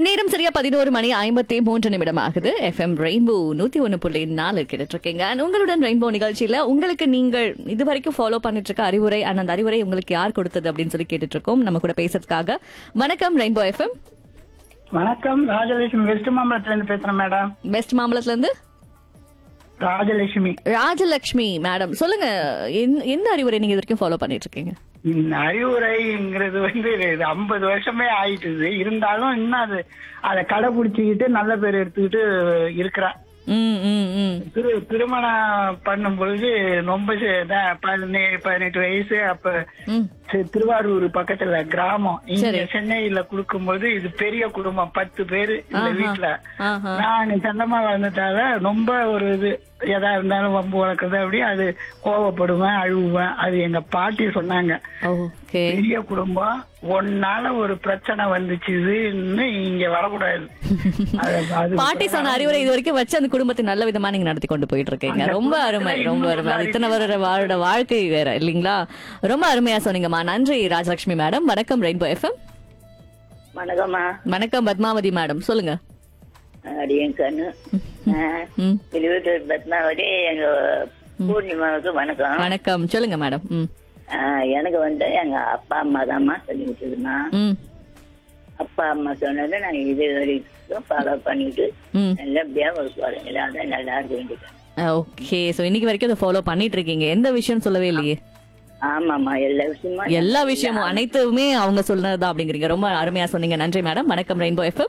நேரம் சரியா பதினோரு மணி ஐம்பத்தி மூன்று நிமிடம் ஆகுது எஃப்எம் ரெயின்போ நூத்தி ஒன்னு புள்ளி நாலு கேட்டுட்டு இருக்கீங்க And உங்களுடன் ரெயின்போ நிகழ்ச்சியில உங்களுக்கு நீங்கள் இது வரைக்கும் ஃபாலோ பண்ணிட்டு இருக்க அறிவுரை and அந்த அறிவுரை உங்களுக்கு யார் கொடுத்தது அப்படின்னு சொல்லி கேட்டுட்டு இருக்கோம் நம்ம கூட பேசுறதுக்காக வணக்கம் ரெயின்போ எஃப்எம் வணக்கம் ராஜலட்சுமி வெஸ்ட் மாம்பலத்துல இருந்து பேசுறேன் மேடம் வெஸ்ட் மாம்பலத்துல இருந்து ராஜலட்சுமி ராஜலட்சுமி மேடம் சொல்லுங்க எந்த- எந்த அறிவுரை நீங்க இது வரைக்கும் ஃபாலோ பண்ணிட்டு இருக்கீங்க இந்த அறிவுரைங்கிறது வந்து இது ஐம்பது வருஷமே ஆயிட்டுது இருந்தாலும் இன்னும் அது அதை கடைபிடிச்சுக்கிட்டு நல்ல பேர் எடுத்துக்கிட்டு இருக்கிறேன் ம் ம் ம் திரு திருமணம் பண்ணும் பொழுது ரொம்ப சே- தான் பதினே- பதினெட்டு வயசு அப்ப ம் சி- திருவாரூர் பக்கத்துல கிராமம் இங்க சரி. சென்னையில கொடுக்கும்போது இது பெரிய குடும்பம் பத்து பேரு இந்த ஆஹா. வீட்டுல ஆஹா. நான் சொந்தமா வளர்ந்துட்டால ரொம்ப ஒரு இது எதா இருந்தாலும் வம்பு வளர்க்குறது அப்படி அது கோவப்படுவேன் அழுவேன் அது எங்க பாட்டி சொன்னாங்க ஓகே பெரிய குடும்பம் ஒன்னால ஒரு பிரச்சனை வந்துச்சுன்னு இங்க வரக்கூடாது அது- அது பாட்டி சொன்ன அறிவுரை இது வரைக்கும் வச்சு அந்த குடும்பத்தை நல்ல விதமா நீங்க நடத்தி கொண்டு போயிட்டு இருக்கீங்க ரொம்ப அருமை ரொம்ப அருமை அது இத்தனை வருட வாழோட வாழ்க்கை வேற இல்லீங்களா ரொம்ப அருமையா சொன்னீங்கம்மா நன்றி ராஜலட்சுமி மேடம் வணக்கம் ரெயின்போ எஃப்எம் வணக்கம்மா வணக்கம் பத்மாவதி மேடம் சொல்லுங்க அடியன் கண்ணு ம் வெளியூர் பத்மாவதி எங்க பூர்ணிமாவுக்கு வணக்கம் வணக்கம் சொல்லுங்க மேடம் ம் ஆ, எனக்கு வந்து எங்க அப்பா அம்மா தான்மா சொல்லி வச்சதுமா ம் அப்பா அம்மா சொன்னதை நான் இது வரைக்கும் ஃபாலோ பண்ணிட்டு ம் நல்லபடியா ஒரு குழந்தைங்கள அதான் நல்லா இருக்க வேண்டியது ஓகே சோ இன்னைக்கு வரைக்கும் அதை ஃபாலோ பண்ணிட்டு இருக்கீங்க எந்த விஷயம் சொல்லவே இல்லையே ஆமாம்மா எல்லா விஷயமும் எல்லா விஷயமும் அனைத்துமே அவங்க சொன்னதுதான் அப்படிங்கிறீங்க ரொம்ப அருமையா சொன்னீங்க நன்றி மேடம் வணக்கம் ரெயின்போ எஃப்எம்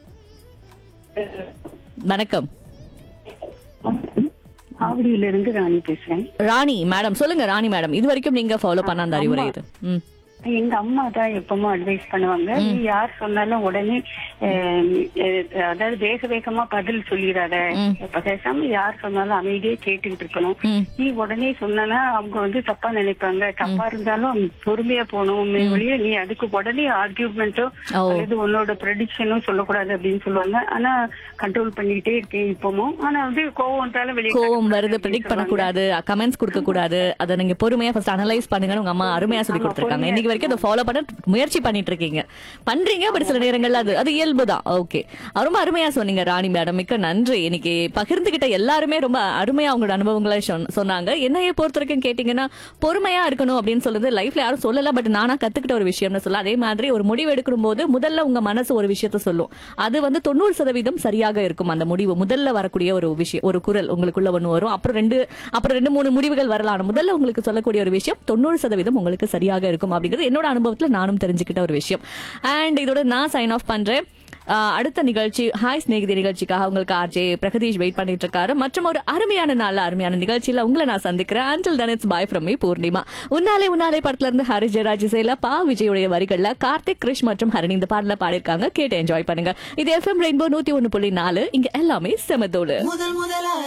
வணக்கம் ஆவடியில இருந்து ராணி பேசுறேன் ராணி மேடம் சொல்லுங்க ராணி மேடம் இது வரைக்கும் நீங்க ஃபாலோ பண்ண அந்த அறிவுரை இது ம் எங்க அம்மா தான் எப்பவும் அட்வைஸ் பண்ணுவாங்க நீ யார் சொன்னாலும் உடனே அஹ், அஹ், அதாவது வேக வேகமா பதில் சொல்லிடாத ம். இப்ப பேசாம யார் சொன்னாலும் அமைதியே கேட்டுக்கிட்டு இருக்கணும் ம். நீ உடனே சொன்னா அவங்க வந்து தப்பா நினைப்பாங்க தப்பா இருந்தாலும் பொறுமையா போகணும் வெளியே நீ அதுக்கு உடனே ஆர்கியூமெண்ட்டோ ஓ. அல்லது உன்னோட ப்ரெடிக்ஷனும் சொல்லக்கூடாது அப்படின்னு சொல்லுவாங்க ஆனா கண்ட்ரோல் பண்ணிக்கிட்டே இருக்கேன் இப்பவும் ஆனா வந்து கோவம் வந்தாலும் வெளியே கோவம் வருது ப்ரெடிக்ட் பண்ணக்கூடாது கமெண்ட்ஸ் கொடுக்க கூடாது அதை நீங்க பொறுமையா ஃபர்ஸ்ட் அனலைஸ் பண்ணுங்கன்னு உங்க அம்மா அருமையா சொல்லி கொடுத்துருக்காங்க இன்னைக்கு வரைக்கும் அதை ஃபாலோ பண்ண முயற்சி பண்ணிட்டு இருக்கீங்க பண்றீங்க பட் சில நேரங்கள்ல அது அது இயல்பு தான் ஓகே ரொம்ப அருமையா சொன்னீங்க ராணி மேடம் மிக்க நன்றி இன்னைக்கு பகிர்ந்துகிட்ட எல்லாருமே ரொம்ப அருமையா அவங்களோட அனுபவங்களை சொன்ன- சொன்னாங்க என்னைய பொறுத்த வரைக்கும் கேட்டீங்கன்னா பொறுமையா இருக்கணும் அப்படின்னு சொல்லுது லைஃப்ல யாரும் சொல்லல பட் நானா கத்துக்கிட்ட ஒரு விஷயம்னு சொல்ல அதே மாதிரி ஒரு முடிவு எடுக்கும் போது முதல்ல உங்க மனசு ஒரு விஷயத்த சொல்லும் அது வந்து தொண்ணூறு சதவீதம் சரியாக இருக்கும் அந்த முடிவு முதல்ல வரக்கூடிய ஒரு விஷயம் ஒரு குரல் உங்களுக்குள்ள ஒண்ணு வரும் அப்புறம் ரெண்டு அப்புறம் ரெண்டு மூணு முடிவுகள் வரலாம் ஆனா முதல்ல உங்களுக்கு சொல்லக்கூடிய ஒரு விஷயம் தொண்ணூறு சதவீதம் உங்களுக்கு சரியாக இருக்கும் அப்படிங்கிறது என்னோட அனுபவத்துல நானும் தெரிஞ்சுக்கிட்ட ஒரு விஷயம் அண்ட் இதோட நான் சைன் ஆஃப் பண்றேன் ஆஹ் அடுத்த நிகழ்ச்சி ஹாய் ஸ்நேகிதி நிகழ்ச்சிக்காக உங்களுக்கு ஆர்ஜே பிரகதீஷ் வெயிட் பண்ணிட்டு இருக்காரு மற்றும் ஒரு அருமையான நாள்ல அருமையான நிகழ்ச்சியில உங்களை நான் சந்திக்கிறேன் until then it's bye from me Poornima Unnale Unnale படத்துல இருந்து ஹரி ஜெயராஜ் இசையில பா விஜயுடைய வரிகள்ல கார்த்திக் கிருஷ் மற்றும் ஹரணி இந்த பாடல பாடியிருக்காங்க கேட்டு என்ஜாய் பண்ணுங்க இது எஃப்எம் ரெயின்போ நூத்தி ஒன்னு புள்ளி நாலு இங்க எல்லாமே செமத்தோடு முதல் முதலா